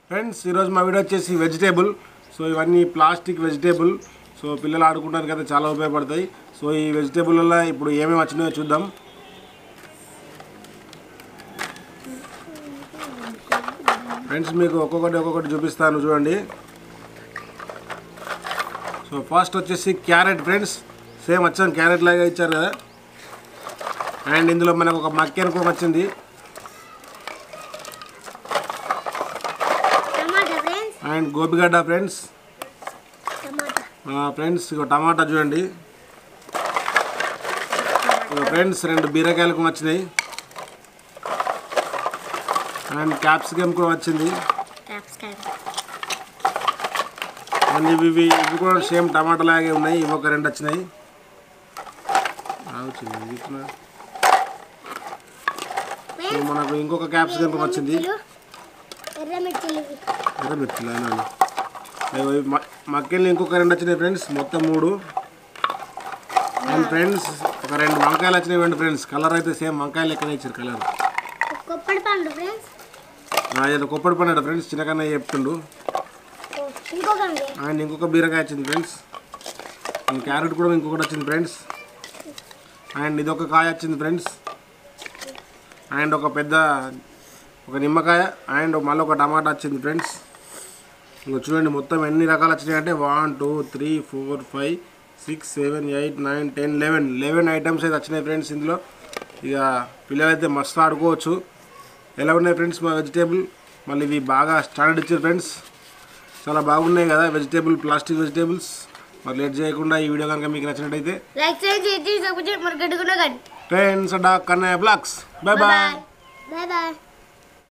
Friends ఈరోజు మా video వచ్చేసి వెజిటేబుల్ సో ఇవన్నీ ప్లాస్టిక్ వెజిటేబుల్ సో పిల్లలు ఆడుకోవడానికి అయితే చాలా ఉపయోగపడతాయి సో ఈ వెజిటేబుల్ వల్ల ఇప్పుడు ఏమేమి వచ్చినాయో చూద్దాం ఫ్రెండ్స్ మీకు ఒక్కొక్కటి ఒక్కొక్కటి చూపిస్తాను చూడండి సో ఫస్ట్ వచ్చేసి క్యారెట్ ఫ్రెండ్స్ సేమ్ వచ్చాం క్యారెట్ లాగా ఇచ్చారు కదా అండ్ ఇందులో మనకు ఒక మక్కెన్ కూడా వచ్చింది టమాటా ఫ్రెండ్స్ అండ్ గోపిగడ్డ ఫ్రెండ్స్ టమాటా ఫ్రెండ్స్ ఇక టమాటా చూడండి ఇక ఫ్రెండ్స్ రెండు బీరకాయలకు వచ్చినాయి అండ్ క్యాప్సికమ్ కూడా వచ్చింది క్యాప్సికమ్ అండ్ ఇవి ఇవి ఇవి కూడా సేమ్ టమాటా లాగే ఉన్నాయి ఇవి ఒక రెండు వచ్చినాయి ఆగు చిన్న, ఇది ఇట్లా. సో మనకు ఇంకొక క్యాప్సికమ్ కూడా వచ్చింది ఎర్రమిర్చిలు ఎర్రమిర్చిలు అయినా మక్కెళ్ళు ఇంకొక రెండు వచ్చినాయి ఫ్రెండ్స్ మొత్తం మూడు అండ్ ఫ్రెండ్స్ ఒక రెండు వంకాయలు వచ్చినాయి ఇవ్వండి ఫ్రెండ్స్ కలర్ అయితే సేమ్ వంకాయలు లెక్కనే ఇచ్చారు కలర్ కొప్పడి పండు ఫ్రెండ్స్ ఏదో కొప్పడి పన్నాడు ఫ్రెండ్స్ చిన్నకన్నా చెప్తుండు ఇంకొక అండ్ ఇంకొక బీరకాయ వచ్చింది ఫ్రెండ్స్ అండ్ క్యారెట్ కూడా ఇంకొకటి వచ్చింది ఫ్రెండ్స్ అండ్ ఇది ఒక కాయ వచ్చింది ఫ్రెండ్స్ అండ్ ఒక పెద్ద ఒక నిమ్మకాయ అండ్ మళ్ళీ ఒక టమాటా వచ్చింది ఫ్రెండ్స్ ఇంకా చూడండి మొత్తం ఎన్ని రకాలు వచ్చినాయి అంటే one two three four five six seven eight nine ten eleven eleven items అయితే వచ్చినాయి ఫ్రెండ్స్ ఇందులో ఇక పిల్లలైతే మస్తు ఆడుకోవచ్చు ఎలా ఉన్నాయి ఫ్రెండ్స్ మా వెజిటేబుల్ మళ్ళీ ఇవి బాగా స్టాండర్డ్ ఇచ్చారు ఫ్రెండ్స్ చాలా బాగున్నాయి కదా వెజిటేబుల్ ప్లాస్టిక్ వెజిటేబుల్స్ మరి లేట్ చేయకుండా ఈ వీడియో కనుక మీకు నచ్చినట్టయితే లైక్ చేయండి చేసి సపోర్ట్ చేయండి మరి గడ్డుకున్నా కానీ ఫ్రెండ్స్ డాక్ Kannayya vlogs bye bye bye bye